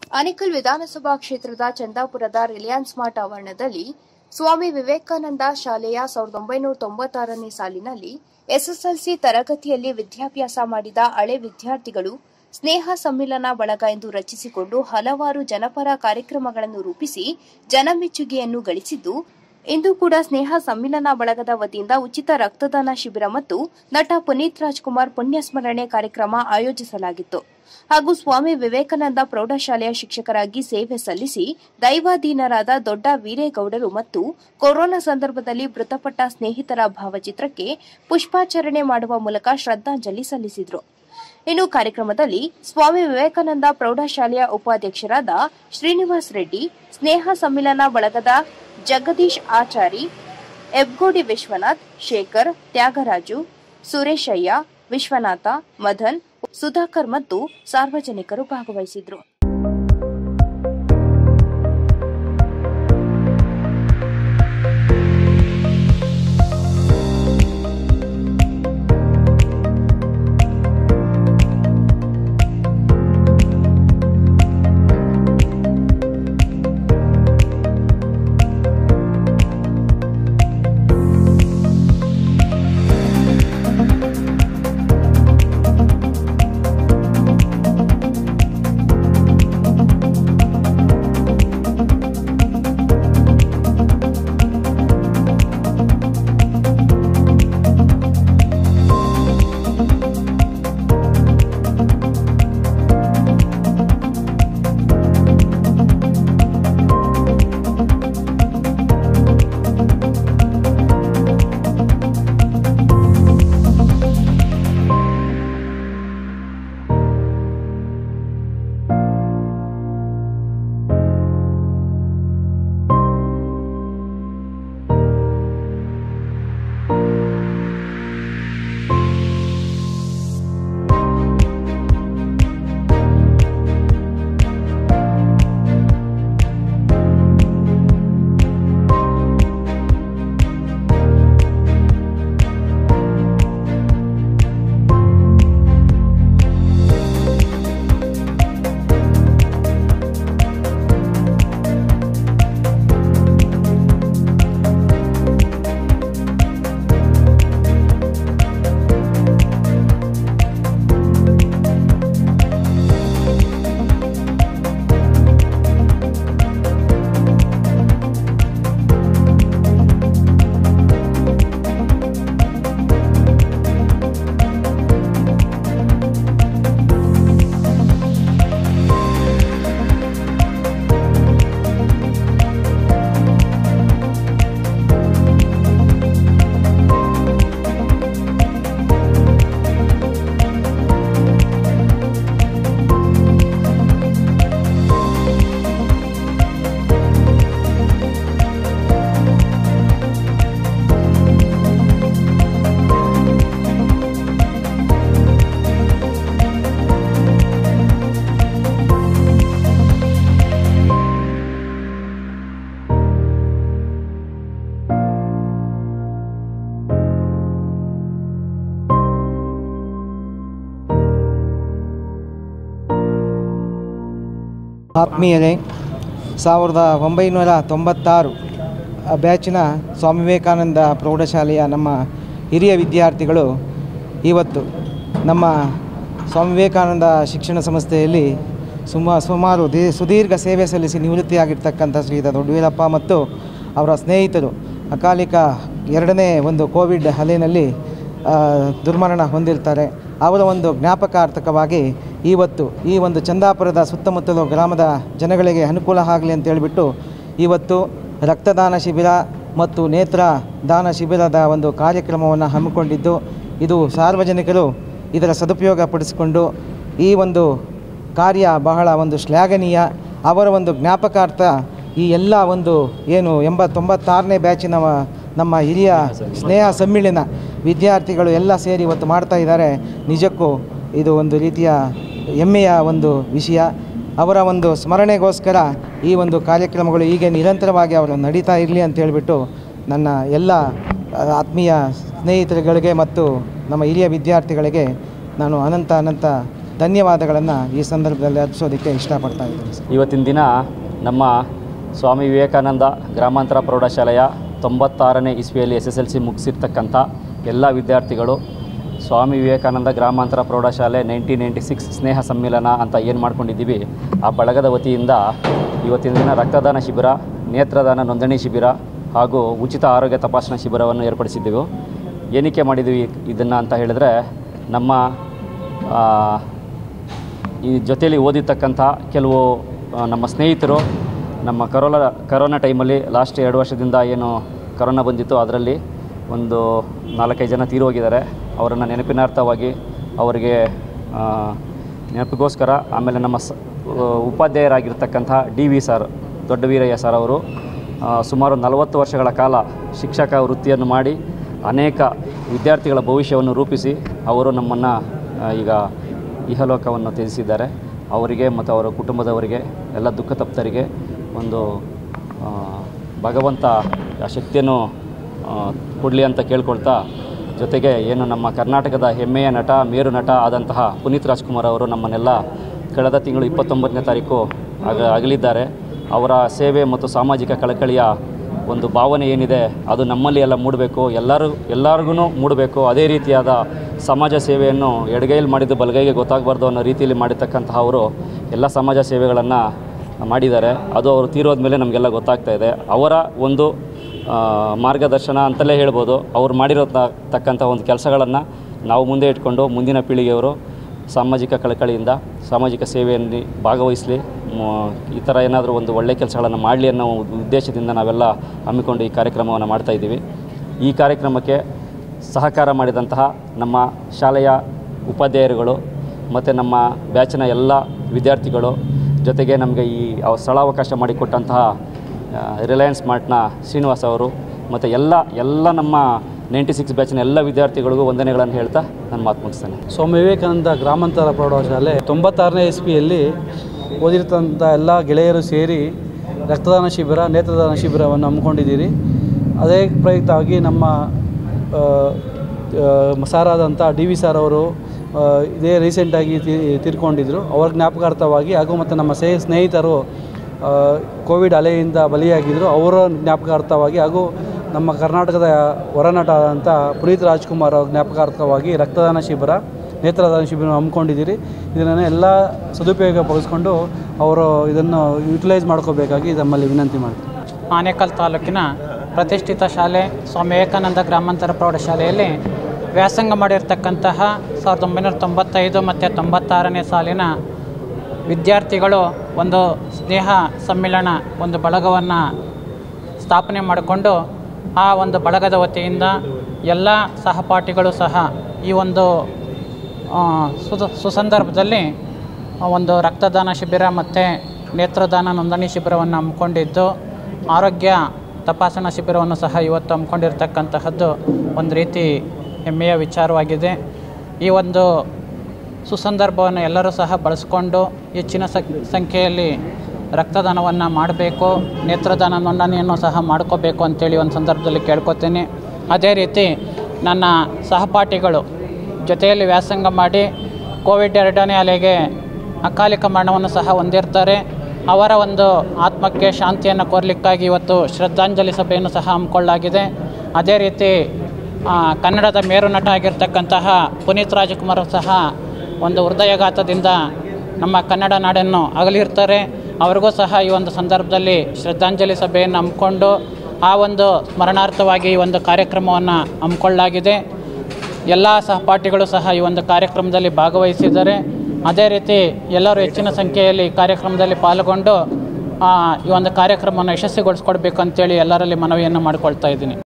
ಅನೇಕಲ್ ವಿಧಾನಸಭಾ ಕ್ಷೇತ್ರದ ಚಂದಾಪುರದ ರಿಲಯನ್ಸ್ ಮಾರ್ಟ್ ಆವರಣದಲ್ಲಿ ಸ್ವಾಮಿ ವಿವೇಕಾನಂದ ಶಾಲೆಯ ಸಾವಿರದ ಒಂಬೈನೂರ ತೊಂಬತ್ತಾರನೇ ಸಾಲಿನಲ್ಲಿ ಎಸ್ಎಸ್ಎಲ್ಸಿ ತರಗತಿಯಲ್ಲಿ ವಿದ್ಯಾಭ್ಯಾಸ ಮಾಡಿದ ಹಳೆ ವಿದ್ಯಾರ್ಥಿಗಳು ಸ್ನೇಹ ಸಮ್ಮಿಲನ ಬಳಗ ಎಂದು ರಚಿಸಿಕೊಂಡು ಹಲವಾರು ಜನಪರ ಕಾರ್ಯಕ್ರಮಗಳನ್ನು ರೂಪಿಸಿ ಜನಮೆಚ್ಚುಗೆಯನ್ನು ಗಳಿಸಿದ್ದು ಇಂದು ಕೂಡ ಸ್ನೇಹ ಸಮ್ಮಿಲನ ಬಳಗದ ವತಿಯಿಂದ ಉಚಿತ ರಕ್ತದಾನ ಶಿಬಿರ ಮತ್ತು ನಟ ಪುನೀತ್ ರಾಜ್ಕುಮಾರ್ ಪುಣ್ಯಸ್ಮರಣೆ ಕಾರ್ಯಕ್ರಮ ಆಯೋಜಿಸಲಾಗಿತ್ತು ಹಾಗೂ ಸ್ವಾಮಿ ವಿವೇಕಾನಂದ ಪ್ರೌಢಶಾಲೆಯ ಶಿಕ್ಷಕರಾಗಿ ಸೇವೆ ಸಲ್ಲಿಸಿ ದೈವಾಧೀನರಾದ ದೊಡ್ಡ ವೀರೇಗೌಡರು ಮತ್ತು ಕೊರೋನಾ ಸಂದರ್ಭದಲ್ಲಿ ಮೃತಪಟ್ಟ ಸ್ನೇಹಿತರ ಭಾವಚಿತ್ರಕ್ಕೆ ಪುಷ್ಪಾಚರಣೆ ಮಾಡುವ ಮೂಲಕ ಶ್ರದ್ಧಾಂಜಲಿ ಸಲ್ಲಿಸಿದರು ಇನ್ನು ಕಾರ್ಯಕ್ರಮದಲ್ಲಿ ಸ್ವಾಮಿ ವಿವೇಕಾನಂದ ಪ್ರೌಢಶಾಲೆಯ ಉಪಾಧ್ಯಕ್ಷರಾದ ಶ್ರೀನಿವಾಸ್ ರೆಡ್ಡಿ ಸ್ನೇಹ ಸಮ್ಮಿಲನ ಬಳಗದ ಜಗದೀಶ್ ಆಚಾರಿ ಎಬ್ಗೋಡಿ ವಿಶ್ವನಾಥ್ ಶೇಖರ್ ತ್ಯಾಗರಾಜು ಸುರೇಶಯ್ಯ ವಿಶ್ವನಾಥ ಮದನ್ ಸುಧಾಕರ್ ಮತ್ತು ಸಾರ್ವಜನಿಕರು ಭಾಗವಹಿಸಿದ್ರು ಆತ್ಮೀಯರೇ ಸಾವಿರದ ಒಂಬೈನೂರ ತೊಂಬತ್ತಾರು ಆ ಬ್ಯಾಚಿನ ಸ್ವಾಮಿ ವಿವೇಕಾನಂದ ಪ್ರೌಢಶಾಲೆಯ ನಮ್ಮ ಹಿರಿಯ ವಿದ್ಯಾರ್ಥಿಗಳು ಇವತ್ತು ನಮ್ಮ ಸ್ವಾಮಿ ವಿವೇಕಾನಂದ ಶಿಕ್ಷಣ ಸಂಸ್ಥೆಯಲ್ಲಿ ಸುಮಾ ಸುಮಾರು ದೇ ಸುದೀರ್ಘ ಸೇವೆ ಸಲ್ಲಿಸಿ ನಿವೃತ್ತಿಯಾಗಿರ್ತಕ್ಕಂಥ ಶ್ರೀಯುತ ದೊಡ್ಡವೀರಪ್ಪ ಮತ್ತು ಅವರ ಸ್ನೇಹಿತರು ಅಕಾಲಿಕ ಎರಡನೇ ಒಂದು ಕೋವಿಡ್ ಅಲೆಯಲ್ಲಿ ಆ, ದುರ್ಮರಣ ಹೊಂದಿರ್ತಾರೆ ಅವರ ಒಂದು ಜ್ಞಾಪಕಾರ್ಥಕವಾಗಿ ಇವತ್ತು ಈ ಒಂದು ಚಂದಾಪುರದ ಸುತ್ತಮುತ್ತಲು ಗ್ರಾಮದ ಜನಗಳಿಗೆ ಅನುಕೂಲ ಆಗಲಿ ಅಂತ ಹೇಳಿಬಿಟ್ಟು ಇವತ್ತು ರಕ್ತದಾನ ಶಿಬಿರ ಮತ್ತು ನೇತ್ರ ದಾನ ಶಿಬಿರದ ಒಂದು ಕಾರ್ಯಕ್ರಮವನ್ನು ಹಮ್ಮಿಕೊಂಡಿದ್ದು ಇದು ಸಾರ್ವಜನಿಕರು ಇದರ ಸದುಪಯೋಗ ಪಡಿಸಿಕೊಂಡು ಈ ಒಂದು ಕಾರ್ಯ ಬಹಳ ಒಂದು ಶ್ಲಾಘನೀಯ ಅವರ ಒಂದು ಜ್ಞಾಪಕಾರ್ಥ ಈ ಎಲ್ಲ ಒಂದು ಏನು ಎಂಬತ್ತೊಂಬತ್ತಾರನೇ ಬ್ಯಾಚಿನ ವ- ನಮ್ಮ ಹಿರಿಯ ಸ್ನೇಹ ಸಮ್ಮಿಳನ ವಿದ್ಯಾರ್ಥಿಗಳು ಎಲ್ಲ ಸೇರಿ ಇವತ್ತು ಮಾಡ್ತಾ ಇದ್ದಾರೆ ನಿಜಕ್ಕೂ ಇದು ಒಂದು ರೀತಿಯ ಹೆಮ್ಮೆಯ ಒಂದು ವಿಷಯ ಅವರ ಒಂದು ಸ್ಮರಣೆಗೋಸ್ಕರ ಈ ಒಂದು ಕಾರ್ಯಕ್ರಮಗಳು ಹೀಗೆ ನಿರಂತರವಾಗಿ ಅವರು ನಡೀತಾ ಇರಲಿ ಅಂತ ಹೇಳಿಬಿಟ್ಟು ನನ್ನ ಎಲ್ಲ ಆ, ಆತ್ಮೀಯ ಸ್ನೇಹಿತರುಗಳಿಗೆ ಮತ್ತು ನಮ್ಮ ಹಿರಿಯ ವಿದ್ಯಾರ್ಥಿಗಳಿಗೆ ನಾನು ಅನಂತ ಅನಂತ ಧನ್ಯವಾದಗಳನ್ನು ಈ ಸಂದರ್ಭದಲ್ಲಿ ಅರ್ಪಿಸೋದಕ್ಕೆ ಇಷ್ಟಪಡ್ತಾ ಇದ್ದೀನಿ ಸರ್ ಇವತ್ತಿನ ದಿನ ನಮ್ಮ ಸ್ವಾಮಿ ವಿವೇಕಾನಂದ ಗ್ರಾಮಾಂತರ ಪ್ರೌಢಶಾಲೆಯ ತೊಂಬತ್ತಾರನೇ ಇಸ್ವಿಯಲ್ಲಿ ಎಸ್ ಎಸ್ ಎಲ್ ಸಿ ಮುಗಿಸಿರ್ತಕ್ಕಂಥ ಎಲ್ಲ ವಿದ್ಯಾರ್ಥಿಗಳು ಸ್ವಾಮಿ ವಿವೇಕಾನಂದ ಗ್ರಾಮಾಂತರ ಪ್ರೌಢಶಾಲೆ ನೈನ್ಟೀನ್ ನೈಂಟಿ ಸಿಕ್ಸ್ ಸ್ನೇಹ ಸಮ್ಮಿಲನ ಅಂತ ಏನು ಮಾಡ್ಕೊಂಡಿದ್ದೀವಿ ಆ ಬಳಗದ ವತಿಯಿಂದ ಇವತ್ತಿನ ದಿನ ರಕ್ತದಾನ ಶಿಬಿರ ನೇತ್ರದಾನ ನೋಂದಣಿ ಶಿಬಿರ ಹಾಗೂ ಉಚಿತ ಆರೋಗ್ಯ ತಪಾಸಣಾ ಶಿಬಿರವನ್ನು ಏರ್ಪಡಿಸಿದ್ದೆವು ಏನಕ್ಕೆ ಮಾಡಿದ್ದೀವಿ ಇದನ್ನು ಅಂತ ಹೇಳಿದ್ರೆ ನಮ್ಮ ಆ, ಈ ಜೊತೆಯಲ್ಲಿ ಓದಿರ್ತಕ್ಕಂಥ ಕೆಲವು ಆ, ನಮ್ಮ ಸ್ನೇಹಿತರು ನಮ್ಮ ಕರೋನಾ ಕರೋನಾ ಟೈಮಲ್ಲಿ ಲಾಸ್ಟ್ ಎರಡು ವರ್ಷದಿಂದ ಏನು ಕರೋನಾ ಬಂದಿತ್ತು ಅದರಲ್ಲಿ ಒಂದು ನಾಲ್ಕೈದು ಜನ ತೀರಿ ಹೋಗಿದ್ದಾರೆ ಅವರನ್ನು ನೆನಪಿನಾರ್ಥವಾಗಿ ಅವರಿಗೆ ಆ, ನೆನಪಿಗೋಸ್ಕರ ಆಮೇಲೆ ನಮ್ಮ ಸ ಆ, ಉಪಾಧ್ಯಾಯರಾಗಿರ್ತಕ್ಕಂಥ ಡಿ ವಿ ಸರ್ ದೊಡ್ಡ ವೀರಯ್ಯ ಸರ್ ಅವರು ಆ, ಸುಮಾರು ನಲವತ್ತು ವರ್ಷಗಳ ಕಾಲ ಶಿಕ್ಷಕ ವೃತ್ತಿಯನ್ನು ಮಾಡಿ ಅನೇಕ ವಿದ್ಯಾರ್ಥಿಗಳ ಭವಿಷ್ಯವನ್ನು ರೂಪಿಸಿ ಅವರು ನಮ್ಮನ್ನು ಈಗ ಇಹಲೋಕವನ್ನು ತ್ಯಜಿಸಿದ್ದಾರೆ ಅವರಿಗೆ ಮತ್ತು ಅವರ ಕುಟುಂಬದವರಿಗೆ ಎಲ್ಲ ದುಃಖ ತಪ್ತರಿಗೆ ಒಂದು ಆ, ಭಗವಂತ ಆ ಶಕ್ತಿಯನ್ನು ಕೊಡಲಿ ಅಂತ ಕೇಳ್ಕೊಳ್ತಾ ಜೊತೆಗೆ ಏನು ನಮ್ಮ ಕರ್ನಾಟಕದ ಹೆಮ್ಮೆಯ ನಟ ಮೇರು ನಟ ಆದಂತಹ ಪುನೀತ್ ರಾಜ್ಕುಮಾರ್ ಅವರು ನಮ್ಮನ್ನೆಲ್ಲ ಕಳೆದ ತಿಂಗಳು ಇಪ್ಪತ್ತೊಂಬತ್ತನೇ ತಾರೀಕು ಆಗ ಅಗಲಿದ್ದಾರೆ ಅವರ ಸೇವೆ ಮತ್ತು ಸಾಮಾಜಿಕ ಕಳಕಳಿಯ ಒಂದು ಭಾವನೆ ಏನಿದೆ ಅದು ನಮ್ಮಲ್ಲಿ ಎಲ್ಲ ಮೂಡಬೇಕು ಎಲ್ಲರೂ ಎಲ್ಲರಿಗೂ ಮೂಡಬೇಕು ಅದೇ ರೀತಿಯಾದ ಸಮಾಜ ಸೇವೆಯನ್ನು ಎಡಗೈಯಲ್ಲಿ ಮಾಡಿದ್ದು ಬಲಗೈಗೆ ಗೊತ್ತಾಗಬಾರ್ದು ಅನ್ನೋ ರೀತಿಯಲ್ಲಿ ಮಾಡಿರ್ತಕ್ಕಂತಹ ಅವರು ಎಲ್ಲ ಸಮಾಜ ಸೇವೆಗಳನ್ನು ಮಾಡಿದ್ದಾರೆ ಅದು ಅವರು ತೀರೋದ ಮೇಲೆ ನಮಗೆಲ್ಲ ಗೊತ್ತಾಗ್ತಾ ಇದೆ ಅವರ ಒಂದು ಆ, ಮಾರ್ಗದರ್ಶನ ಅಂತಲೇ ಹೇಳ್ಬೋದು ಅವ್ರು ಮಾಡಿರೋ ತ- ತಕ್ಕಂಥ ಒಂದು ಕೆಲಸಗಳನ್ನು ನಾವು ಮುಂದೆ ಇಟ್ಕೊಂಡು ಮುಂದಿನ ಪೀಳಿಗೆಯವರು ಸಾಮಾಜಿಕ ಕಳಕಳಿಯಿಂದ ಸಾಮಾಜಿಕ ಸೇವೆಯಲ್ಲಿ ಭಾಗವಹಿಸಲಿ ಮ- ಈ ಥರ ಏನಾದರೂ ಒಂದು ಒಳ್ಳೆಯ ಕೆಲಸಗಳನ್ನು ಮಾಡಲಿ ಅನ್ನೋ ಉದ್ದೇಶದಿಂದ ನಾವೆಲ್ಲ ಹಮ್ಮಿಕೊಂಡು ಈ ಕಾರ್ಯಕ್ರಮವನ್ನು ಮಾಡ್ತಾ ಇದ್ದೀವಿ ಈ ಕಾರ್ಯಕ್ರಮಕ್ಕೆ ಸಹಕಾರ ಮಾಡಿದಂತಹ ನಮ್ಮ ಶಾಲೆಯ ಉಪಾಧ್ಯಾಯರುಗಳು ಮತ್ತು ನಮ್ಮ ಬ್ಯಾಚಿನ ಎಲ್ಲ ವಿದ್ಯಾರ್ಥಿಗಳು ಜೊತೆಗೆ ನಮಗೆ ಈ ಅವ ಸ್ಥಳಾವಕಾಶ ಮಾಡಿಕೊಟ್ಟಂತಹ ಆ, ರಿಲಯನ್ಸ್ ಮಾರ್ಟ್ನ ಶ್ರೀನಿವಾಸ್ ಅವರು ಮತ್ತು ಎಲ್ಲ ಎಲ್ಲ ನಮ್ಮ ನೈಂಟಿ ಸಿಕ್ಸ್ ಬ್ಯಾಚಿನ ಎಲ್ಲ ವಿದ್ಯಾರ್ಥಿಗಳಿಗೂ ವಂದನೆಗಳನ್ನು ಹೇಳ್ತಾ ನಾನು ಮಾತು ಮುಗಿಸ್ತೇನೆ ಸ್ವಾಮಿ ವಿವೇಕಾನಂದ ಗ್ರಾಮಾಂತರ ಪ್ರೌಢಶಾಲೆ ತೊಂಬತ್ತಾರನೇ ಇಸ್ವಿಯಲ್ಲಿ ಓದಿರ್ತಂಥ ಎಲ್ಲ ಗೆಳೆಯರು ಸೇರಿ ರಕ್ತದಾನ ಶಿಬಿರ ನೇತ್ರದಾನ ಶಿಬಿರವನ್ನು ಹಮ್ಮಿಕೊಂಡಿದ್ದೀರಿ ಅದೇ ಪ್ರಯುಕ್ತವಾಗಿ ನಮ್ಮ ಆ, ಆ, ಸಾರಾದಂಥ ಡಿ ವಿ ಸರ್ ಅವರು ಆ, ಇದೇ ರೀಸೆಂಟಾಗಿ ತೀ- ತೀರ್ಕೊಂಡಿದ್ದರು ಅವರ ಜ್ಞಾಪಕಾರ್ಥವಾಗಿ ಹಾಗೂ ಮತ್ತು ನಮ್ಮ ಸ್ನೇಹಿ ಸ್ನೇಹಿತರು ಆ, ಕೋವಿಡ್ ಅಲೆಯಿಂದ ಬಲಿಯಾಗಿದ್ದರು ಅವರ ಜ್ಞಾಪಕಾರ್ಥವಾಗಿ ಹಾಗೂ ನಮ್ಮ ಕರ್ನಾಟಕದ ಹೊರನಟ ಆದಂಥ ಪುನೀತ್ ರಾಜ್ಕುಮಾರ್ ಅವ್ರ ಜ್ಞಾಪಕಾರ್ಥವಾಗಿ ರಕ್ತದಾನ ಶಿಬಿರ ನೇತ್ರದಾನ ಶಿಬಿರ ಹಮ್ಮಿಕೊಂಡಿದ್ದೀರಿ ಇದನ್ನು ಎಲ್ಲ ಸದುಪಯೋಗಪಡಿಸ್ಕೊಂಡು ಅವರು ಇದನ್ನು ಯುಟಿಲೈಸ್ ಮಾಡ್ಕೋಬೇಕಾಗಿ ತಮ್ಮಲ್ಲಿ ವಿನಂತಿ ಮಾಡ್ತೀನಿ ಆನೇಕಲ್ ತಾಲೂಕಿನ ಪ್ರತಿಷ್ಠಿತ ಶಾಲೆ ಸ್ವಾಮಿ ವಿವೇಕಾನಂದ ಗ್ರಾಮಾಂತರ ಪ್ರೌಢಶಾಲೆಯಲ್ಲಿ ವ್ಯಾಸಂಗ ಮಾಡಿರ್ತಕ್ಕಂತಹ ಸಾವಿರದ ಒಂಬೈನೂರ ತೊಂಬತ್ತೈದು ಮತ್ತು ತೊಂಬತ್ತಾರನೇ ಸಾಲಿನ ವಿದ್ಯಾರ್ಥಿಗಳು ಒಂದು ಸ್ನೇಹ ಸಮ್ಮಿಲನ ಒಂದು ಬಳಗವನ್ನು ಸ್ಥಾಪನೆ ಮಾಡಿಕೊಂಡು ಆ ಒಂದು ಬಳಗದ ವತಿಯಿಂದ ಎಲ್ಲ ಸಹಪಾಠಿಗಳು ಸಹ ಈ ಒಂದು ಆ, ಸುದ ಸುಸಂದರ್ಭದಲ್ಲಿ ಒಂದು ರಕ್ತದಾನ ಶಿಬಿರ ಮತ್ತು ನೇತ್ರದಾನ ನೋಂದಣಿ ಶಿಬಿರವನ್ನು ಹಮ್ಮಿಕೊಂಡಿದ್ದು ಆರೋಗ್ಯ ತಪಾಸಣಾ ಶಿಬಿರವನ್ನು ಸಹ ಇವತ್ತು ಹಮ್ಮಿಕೊಂಡಿರ್ತಕ್ಕಂತಹದ್ದು ಒಂದು ರೀತಿ ಹೆಮ್ಮೆಯ ವಿಚಾರವಾಗಿದೆ ಈ ಒಂದು ಸುಸಂದರ್ಭವನ್ನು ಎಲ್ಲರೂ ಸಹ ಬಳಸ್ಕೊಂಡು ಹೆಚ್ಚಿನ ಸಂ- ಸಂಖ್ಯೆಯಲ್ಲಿ ರಕ್ತದಾನವನ್ನು ಮಾಡಬೇಕು ನೇತ್ರದಾನ ನೋಂದಣಿಯನ್ನು ಸಹ ಮಾಡ್ಕೋಬೇಕು ಅಂತೇಳಿ ಒಂದು ಸಂದರ್ಭದಲ್ಲಿ ಕೇಳ್ಕೊತೀನಿ ಅದೇ ರೀತಿ ನನ್ನ ಸಹಪಾಠಿಗಳು ಜೊತೆಯಲ್ಲಿ ವ್ಯಾಸಂಗ ಮಾಡಿ ಕೋವಿಡ್ ಎರಡನೇ ಅಲೆಗೆ ಅಕಾಲಿಕ ಮರಣವನ್ನು ಸಹ ಹೊಂದಿರ್ತಾರೆ ಅವರ ಒಂದು ಆತ್ಮಕ್ಕೆ ಶಾಂತಿಯನ್ನು ಕೋರಲಿಕ್ಕಾಗಿ ಇವತ್ತು ಶ್ರದ್ಧಾಂಜಲಿ ಸಭೆಯನ್ನು ಸಹ ಹಮ್ಮಿಕೊಳ್ಳಲಾಗಿದೆ ಅದೇ ರೀತಿ ಆ, ಕನ್ನಡದ ಮೇರು ನಟ ಆಗಿರ್ತಕ್ಕಂತಹ ಪುನೀತ್ ರಾಜ್ಕುಮಾರ್ ಸಹ ಒಂದು ಹೃದಯಘಾತದಿಂದ ನಮ್ಮ ಕನ್ನಡ ನಾಡನ್ನು ಅಗಲಿರ್ತಾರೆ ಅವ್ರಿಗೂ ಸಹ ಈ ಒಂದು ಸಂದರ್ಭದಲ್ಲಿ ಶ್ರದ್ಧಾಂಜಲಿ ಸಭೆಯನ್ನು ಹಮ್ಮಿಕೊಂಡು ಆ ಒಂದು ಸ್ಮರಣಾರ್ಥವಾಗಿ ಈ ಒಂದು ಕಾರ್ಯಕ್ರಮವನ್ನು ಹಮ್ಮಿಕೊಳ್ಳಲಾಗಿದೆ ಎಲ್ಲ ಸಹಪಾಠಿಗಳು ಸಹ ಈ ಒಂದು ಕಾರ್ಯಕ್ರಮದಲ್ಲಿ ಭಾಗವಹಿಸಿದ್ದಾರೆ ಅದೇ ರೀತಿ ಎಲ್ಲರೂ ಹೆಚ್ಚಿನ ಸಂಖ್ಯೆಯಲ್ಲಿ ಈ ಕಾರ್ಯಕ್ರಮದಲ್ಲಿ ಪಾಲ್ಗೊಂಡು ಆ, ಈ ಒಂದು ಕಾರ್ಯಕ್ರಮವನ್ನು ಯಶಸ್ವಿಗೊಳಿಸ್ಕೊಡ್ಬೇಕು ಅಂತೇಳಿ ಎಲ್ಲರಲ್ಲಿ ಮನವಿಯನ್ನು ಮಾಡಿಕೊಳ್ತಾ ಇದ್ದೀನಿ